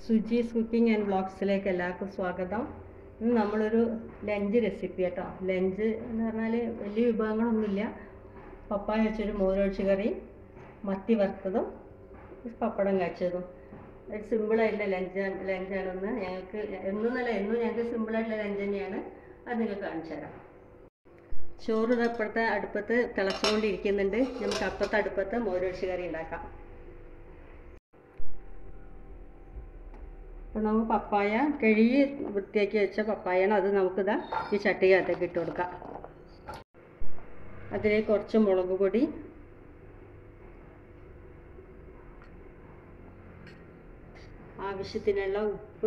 Suji's cooking and ബ്ലോഗ്സിലേക്ക് എല്ലാവർക്കും സ്വാഗതം ഇന്ന് നമ്മളൊരു ലഞ്ച് റെസിപ്പി കേട്ടോ ലഞ്ച് എന്ന് പറഞ്ഞാൽ വലിയ വിഭവങ്ങളൊന്നുമില്ല പപ്പായ വെച്ചൊരു മോരൊഴിച്ച് കറി മത്തി വറുത്തതും പപ്പടം കാച്ചതും ഒരു സിമ്പിളായിട്ടുള്ള ലഞ്ച് ലഞ്ചാണെന്ന് ഞങ്ങൾക്ക് എന്നൊന്നല്ല എന്നും ഞങ്ങൾക്ക് സിമ്പിളായിട്ടുള്ള ലഞ്ച് തന്നെയാണ് അത് നിങ്ങൾക്ക് കാണിച്ചു തരാം ചോറ് ഇത് അപ്പുറത്തെ അടുപ്പത്ത് തിളച്ചുകൊണ്ടിരിക്കുന്നുണ്ട് നമുക്ക് അപ്പുറത്തെ അടുപ്പത്ത് മോരൊഴിച്ച് കറി ഉണ്ടാക്കാം അപ്പോൾ നമുക്ക് പപ്പായ കഴുകി വൃത്തിയാക്കി വെച്ച പപ്പായാണ് അത് നമുക്കിതാ ഈ ചട്ടിക്കകത്തേക്ക് ഇട്ട് കൊടുക്കാം അതിലേക്ക് കുറച്ച് മുളക് പൊടി ആവശ്യത്തിനുള്ള ഉപ്പ്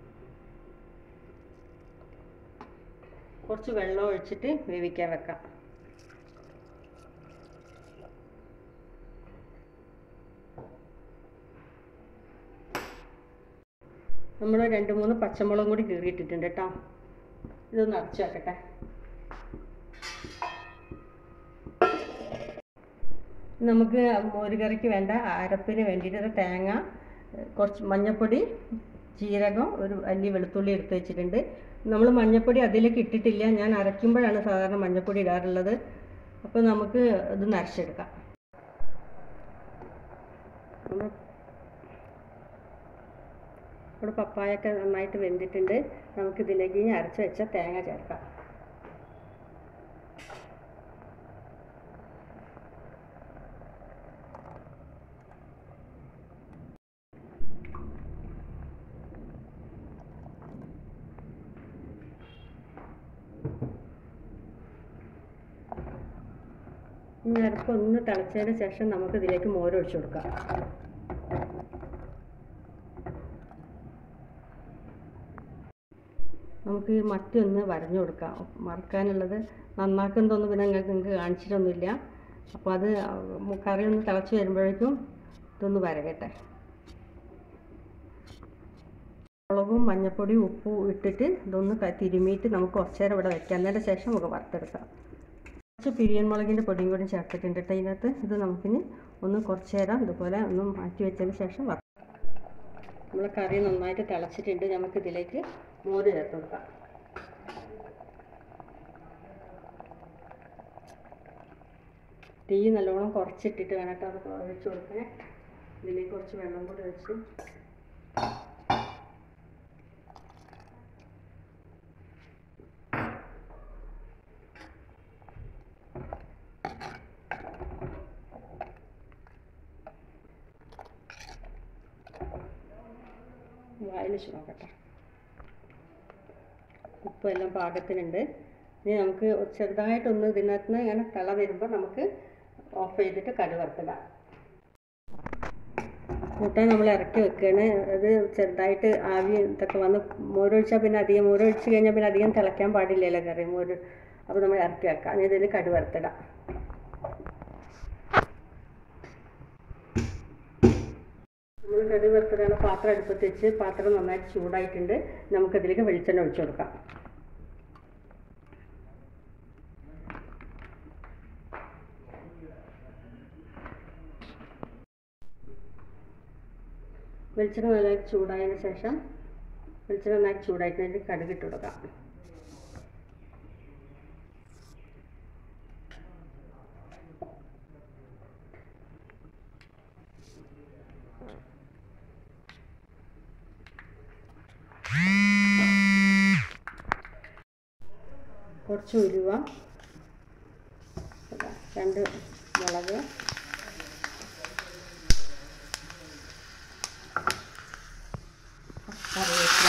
കുറച്ച് വെള്ളം ഒഴിച്ചിട്ട് വേവിക്കാൻ വെക്കാം നമ്മൾ രണ്ട് മൂന്ന് പച്ചമുളകും കൂടി കീറിയിട്ടിട്ടുണ്ട് കേട്ടോ ഇതൊന്ന് അടച്ചു വെക്കട്ടെ നമുക്ക് മോര് കറിക്ക് വേണ്ട അരപ്പിന് വേണ്ടിയിട്ട് തേങ്ങ കുറച്ച് മഞ്ഞൾപ്പൊടി ജീരകം ഒരു അല്ലി വെളുത്തുള്ളി എടുത്ത് വെച്ചിട്ടുണ്ട് നമ്മൾ മഞ്ഞൾപ്പൊടി അതിലേക്ക് ഇട്ടിട്ടില്ല ഞാൻ അരയ്ക്കുമ്പോഴാണ് സാധാരണ മഞ്ഞൾപ്പൊടി ഇടാറുള്ളത് അപ്പോൾ നമുക്ക് ഇത് നരച്ചെടുക്കാം നമ്മൾ ഇവിടെ പപ്പായൊക്കെ നന്നായിട്ട് വെന്തിട്ടുണ്ട് നമുക്കിതിലേക്ക് ഇനി അരച്ച് വെച്ച തേങ്ങ ചേർക്കാം ഇനി അരപ്പ് ഒന്ന് തിളച്ചതിന് ശേഷം നമുക്ക് ഇതിലേക്ക് മോരൊഴിച്ച് കൊടുക്കാം നമുക്ക് ഈ മത്തി ഒന്ന് വരഞ്ഞു കൊടുക്കാം മറക്കാനുള്ളത് നന്നാക്കുന്നതൊന്നും പിന്നെ നിങ്ങൾക്ക് നിങ്ങൾക്ക് കാണിച്ചിട്ടൊന്നുമില്ല അപ്പോൾ അത് കറി ഒന്ന് തിളച്ച് വരുമ്പോഴേക്കും ഇതൊന്ന് വരകട്ടെ മുളകും മഞ്ഞൾപ്പൊടിയും ഉപ്പും ഇട്ടിട്ട് ഇതൊന്ന് തിരുമിയിട്ട് നമുക്ക് കുറച്ച് നേരം ഇവിടെ വെക്കാം അതിൻ്റെ ശേഷം നമുക്ക് വറുത്തെടുക്കാം കുറച്ച് പിരിയൻ മുളകിൻ്റെ പൊടിയും കൂടി ചേർത്തിട്ടുണ്ട് കേട്ടോ ഇതിനകത്ത് ഇത് നമുക്കിനി ഒന്ന് കുറച്ച് നേരം ഇതുപോലെ ഒന്ന് മാറ്റി വെച്ചതിന് ശേഷം വറുക്കാം നമ്മൾ കറി നന്നായിട്ട് തിളച്ചിട്ടുണ്ട് നമുക്ക് ഇതിലേക്ക് മോര് ചേർത്ത് കൊടുക്കാം തീ നല്ലോണം കുറച്ചിട്ടിട്ട് വേണം കേട്ടോ അത് ഒഴിച്ച് കൊടുക്കാൻ ഇതിലേക്ക് കുറച്ച് വെള്ളം കൂടി ഒഴിച്ച് വായിൽ വെച്ച് നോക്കട്ടെ ഉപ്പ് എല്ലാം പാകത്തിനുണ്ട് ഇനി നമുക്ക് ചെറുതായിട്ടൊന്ന് ഇതിനകത്ത് നിന്ന് ഇങ്ങനെ തിള വരുമ്പോൾ നമുക്ക് ഓഫ് ചെയ്തിട്ട് കടു വറുത്തിടാം കൂട്ടാൻ നമ്മൾ ഇറക്കി വെക്കുകയാണ് അത് ചെറുതായിട്ട് ആവി ഇതൊക്കെ വന്ന് മോരൊഴിച്ചാൽ പിന്നെ അധികം മോരൊഴിച്ച് കഴിഞ്ഞാൽ പിന്നെ അധികം തിളയ്ക്കാൻ പാടില്ലല്ലോ കറി മോര് അപ്പോൾ നമ്മൾ ഇറക്കി വെക്കാം ഇനി ഇതിൽ കടു വറുത്തിടാം നമ്മൾ കടുക് വറുത്തിടാണ് പാത്രം അടുപ്പത്ത് വെച്ച് പാത്രം നന്നായിട്ട് ചൂടായിട്ടുണ്ട് നമുക്കതിലേക്ക് വെളിച്ചെണ്ണ ഒഴിച്ചു കൊടുക്കാം വെളിച്ചെണ്ണ നന്നായിട്ട് ചൂടായതിന് ശേഷം വെളിച്ചെണ്ണ നന്നായിട്ട് ചൂടായിട്ട് കടുക് ഇട്ട് കൊടുക്കാം കുറച്ച് ഉലുവ രണ്ട് മുളക് കറിവേപ്പില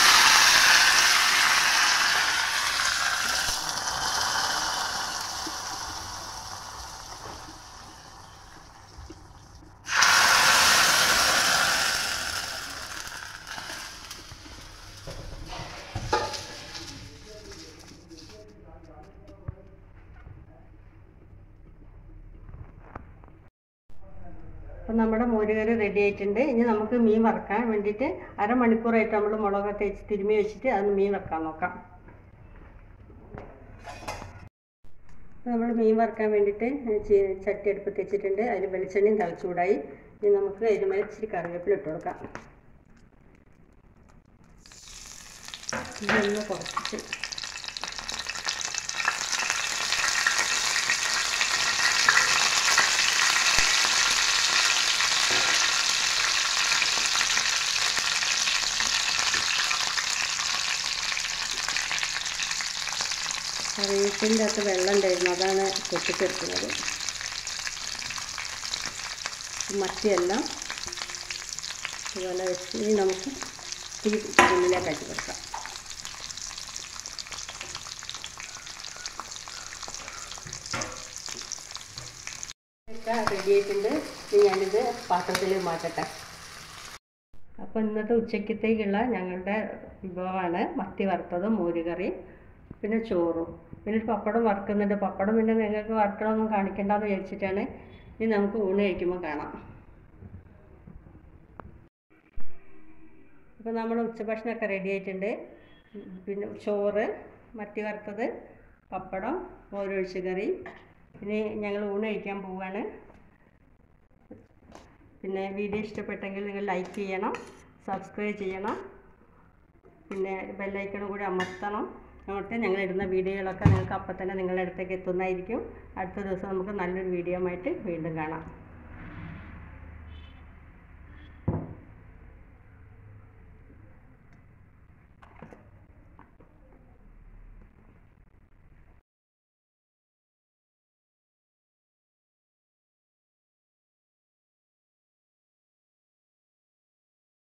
അപ്പം നമ്മുടെ മോരുകറി റെഡി ആയിട്ടുണ്ട് ഇനി നമുക്ക് മീൻ വറക്കാൻ വേണ്ടിയിട്ട് അരമണിക്കൂറായിട്ട് നമ്മൾ മുളകൊക്കെ തേച്ച് തിരുമ്മി വെച്ചിട്ട് അത് മീൻ വറക്കാൻ നോക്കാം നമ്മൾ മീൻ വറുക്കാൻ വേണ്ടിയിട്ട് ചി- ചട്ടി അടുപ്പത്ത് വെച്ചിട്ടുണ്ട് അതിൽ വെളിച്ചെണ്ണയും തിളച്ചൂടായി ഇനി നമുക്ക് അതിന് മേലെ ഇച്ചിരി കറിവേപ്പില ഇട്ട് കൊടുക്കാം ഇതൊന്ന് കുറച്ചിട്ട് റീസിൻ്റെ അകത്ത് വെള്ളം ഉണ്ടായിരുന്നു അതാണ് പൊട്ടിത്തെറിക്കുന്നത് മറ്റിയെല്ലാം ഇതുപോലെ വെച്ച് ഇനി നമുക്ക് ഈ ഉള്ളിലേക്കാക്കി കൊടുക്കാം ഒക്കെ റെഡി ആയിട്ടുണ്ട് ഇനി ഞാനിത് പാത്രത്തിൽ മാറ്റട്ടെ അപ്പോൾ ഇന്നത്തെ ഉച്ചക്കത്തേക്കുള്ള ഞങ്ങളുടെ വിഭവമാണ് മത്തി വറുത്തത് മോരുകറി പിന്നെ ചോറും പിന്നെ ഒരു പപ്പടം വറുക്കുന്നുണ്ട് പപ്പടം പിന്നെ നിങ്ങൾക്ക് വറുക്കണമൊന്നും കാണിക്കണ്ടെന്ന് വിചാരിച്ചിട്ടാണ് ഇനി നമുക്ക് ഊണ് കഴിക്കുമ്പോൾ കാണാം അപ്പോൾ നമ്മുടെ ഉച്ചഭക്ഷണമൊക്കെ റെഡി ആയിട്ടുണ്ട് പിന്നെ ചോറ് മത്തി വറുത്തത് പപ്പടം മോരൊഴിച്ച് കറി ഇനി ഞങ്ങൾ ഊണ് കഴിക്കാൻ പോവാണ് പിന്നെ വീഡിയോ ഇഷ്ടപ്പെട്ടെങ്കിൽ നിങ്ങൾ ലൈക്ക് ചെയ്യണം സബ്സ്ക്രൈബ് ചെയ്യണം പിന്നെ ബെല്ലൈക്കണും കൂടി അമർത്തണം അങ്ങോട്ട് ഞങ്ങൾ ഇടുന്ന വീഡിയോകളൊക്കെ നിങ്ങൾക്ക് അപ്പം തന്നെ നിങ്ങളുടെ അടുത്തേക്ക് എത്തുന്നതായിരിക്കും അടുത്ത ദിവസം നമുക്ക് നല്ലൊരു വീഡിയോ ആയിട്ട് വീണ്ടും കാണാം